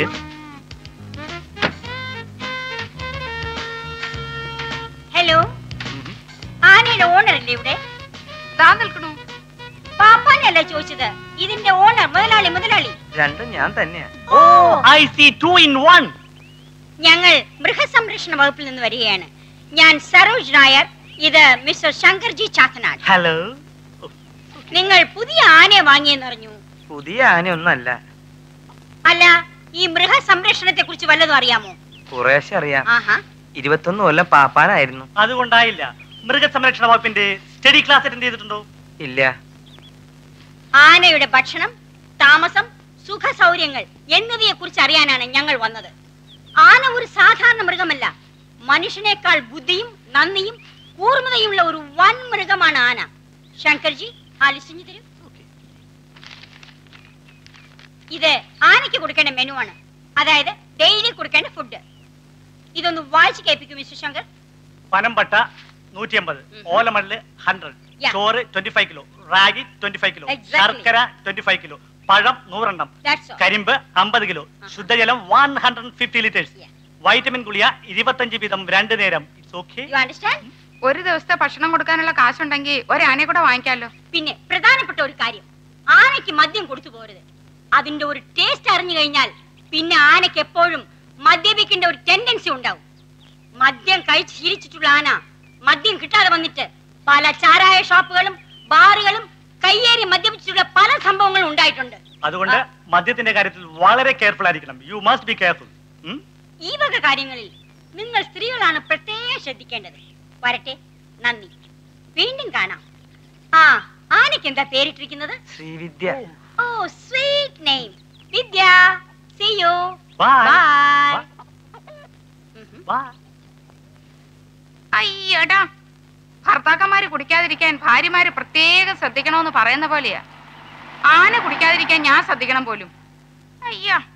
Yes hello ആനയുടെ owner അല്ലേ ഇവിടെ താ നിൽക്കണു പാപ്പാനല്ല ചോദിച്ചത് ഇതിന്റെ ഓണർ മുതലാളി മുതലാളി രണ്ടും ഞാൻ തന്നെയാ oh I see two in one ഞങ്ങൾ മൃഗസംരക്ഷണ വകുപ്പിൽ നിന്ന് വരികയാണ് ഞാൻ സരോജ് നായർ ഇത് മിസ്റ്റർ ശങ്കർജി ചാത്തനാട് ഹലോ നിങ്ങൾ പുതിയ ആനയെ വാങ്ങിയെന്നറിഞ്ഞു പുതിയ ആനയൊന്നല്ല അല്ല ഈ മൃഗസംരക്ഷണത്തെ കുറിച്ച് വല്ലതും അറിയാമോ കുറേശ്ശെ അറിയാം ആഹാ ഇരുപത്തൊന്ന് കൊല്ലം പാപ്പാനായിരുന്നു അതുകൊണ്ടായില്ല മൃഗസംരക്ഷണ വകുപ്പിന്റെ സ്റ്റഡി ക്ലാസ് അറ്റൻഡ് ചെയ്തിട്ടുണ്ടോ ഇല്ല ആനയുടെ ഭക്ഷണം താമസം സുഖ സൗകര്യങ്ങൾ എന്നിവയെ കുറിച്ച് അറിയാനാണ് ഞങ്ങൾ വന്നത് ആന ഒരു സാധാരണ മൃഗമല്ല മനുഷ്യനേക്കാൾ ബുദ്ധിയും നന്ദിയും കൂർമ്മതയുമുള്ള ഒരു വൻ മൃഗമാണ് ആന ശങ്കർജി ആലിസിഞ്ഞു തരൂ ഇത് ആനയ്ക്ക് കൊടുക്കേണ്ട മെനു ആണ് അതായത് ഡെയിലി കൊടുക്കേണ്ട ഫുഡ് ഇതൊന്ന് വായിച്ച് കേൾപ്പിക്കും മിസ്റ്റർ ശങ്കർ പനമ്പട്ട നൂറ്റി അമ്പത് ഓലമണ്ണില് ഹൺഡ്രഡ് Yeah. ചോറ് twenty five kilo ragi twenty five kilo Exactly. ശർക്കര ട്വന്റി ഫൈവ് കിലോ പഴം നൂറെണ്ണം That's all. കരിമ്പ് അമ്പത് കിലോ ശുദ്ധജലം one hundred fifty litres Yeah. Vitamin ഗുളിയ ഇരുപത്തഞ്ച് വീതം രണ്ട് നേരം ഇറ്റ്സ് ഓക്കെ You understand? ഒരു ദിവസത്തെ ഭക്ഷണം കൊടുക്കാനുള്ള കാശുണ്ടെങ്കിൽ ഒരാനയെ കൂടെ വാങ്ങിക്കാമല്ലോ പിന്നെ പ്രധാനപ്പെട്ട ഒരു കാര്യം ആനയ്ക്ക് മദ്യം കൊടുത്തു പോരുത് അതിന്റെ ഒരു ടേസ്റ്റ് അറിഞ്ഞു കഴിഞ്ഞാൽ പിന്നെ ആനയ്ക്ക് എപ്പോഴും മദ്യപിക്കേണ്ട ഒരു ടെൻഡൻസി ഉണ്ടാവും മദ്യം കഴിച്ച് ശീലിച്ചിട്ടുള്ള ആന മദ്യം കിട്ടാതെ വന്നിട്ട് പല ചാരായ ഷോപ്പുകളും ബാറുകളും കയ്യേറി മദ്യപിച്ചിട്ടുള്ള പല സംഭവങ്ങളും ഉണ്ടായിട്ടുണ്ട് അതുകൊണ്ട് മദ്യത്തിന്റെ കാര്യത്തിൽ വളരെ കെയർഫുൾ ആയിരിക്കണം യു മസ്റ്റ് ബി കെയർഫുൾ ഈ വക കാര്യങ്ങളിൽ നിങ്ങൾ സ്ത്രീകളാണ് പ്രത്യേകം ശ്രദ്ധിക്കേണ്ടത് വരട്ടെ നന്ദി വീണ്ടും കാണാം ആ ആനയ്ക്ക് എന്താ പേരിട്ടിരിക്കുന്നത് Srividya oh sweet name Vidya see you Bye. Bye അയ്യടാ ഭർത്താക്കന്മാര് കുടിക്കാതിരിക്കാൻ ഭാര്യമാര് പ്രത്യേകം ശ്രദ്ധിക്കണമെന്ന് പറയുന്ന പോലെയാ ആന കുടിക്കാതിരിക്കാൻ ഞാൻ ശ്രദ്ധിക്കണം പോലും അയ്യ